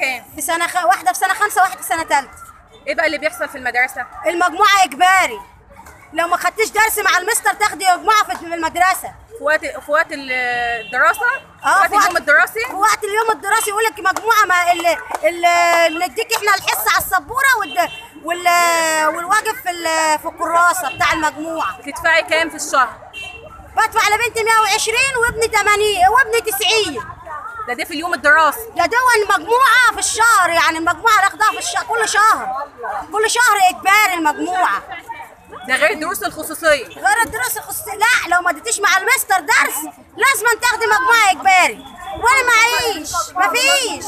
كام في سنه خ... واحده في سنه خمسه واحده في سنه ثالثه ايه بقى اللي بيحصل في المدرسه المجموعه اجباري لو ما خدتيش درس مع المستر تاخدي مجموعه في المدرسه في وقت في وقت الدراسه اه في وقت اليوم الدراسي في وقت اليوم الدراسي يقول لك مجموعه ما اللي, اللي نديك احنا الحصه على السبوره وال وال والواجب في ال- في الكراسه بتاع المجموعه بتدفعي كام في الشهر بدفع لبنتي 120 وابني 80 وابني 90 ده ده في اليوم الدراسي ده دول مجموعه في الشهر يعني المجموعه ناخدها في الشهر كل شهر كل شهر اجباري المجموعه ده غير الدروس الخصوصيه غير الدروس الخصوصيه لا لو ما اديتيش مع المستر درس لازم تاخدي مجموعه اجباري وانا معيش مفيش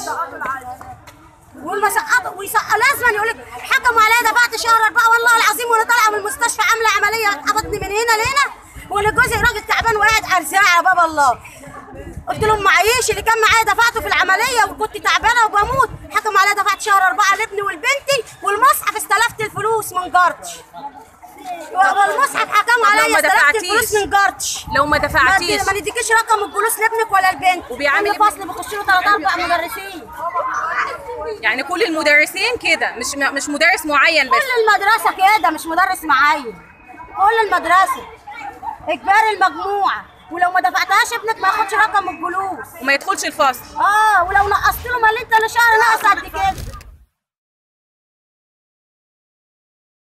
والمسقط ويسقط لازم يقول لك حكموا عليا دفعت شهر اربعه والله العظيم وانا طالعه من المستشفى عامله عمليه حبطني من هنا لهنا وانا جوزي راجل تعبان وقاعد ارزاع يا بابا الله قلت لهم معيش اللي كان معايا دفعته في العمليه وكنت تعبانه وبموت حكموا عليا دفعت شهر اربعه لابني ولبنتي والمصحف استلفت الفلوس من جارتش والمصحف حكموا طب لو عليا ما استلفت دفعتيش؟ الفلوس من جارتش لو ما ما دفعتيش ما نديكيش رقم الجلوس لابنك ولا لبنتك وبيعامل كل فصل بيخش له ثلاث اربع مدرسين يعني كل المدرسين كده مش مش مدرس معين بس كل المدرسه كده مش مدرس معين كل المدرسه اجباري المجموعه ولو ما دفعتهاش ابنك ما ياخدش رقم الجلوس وما يدخلش الفصل اه ولو نقصت له مال انت لشهر ناقص قد كده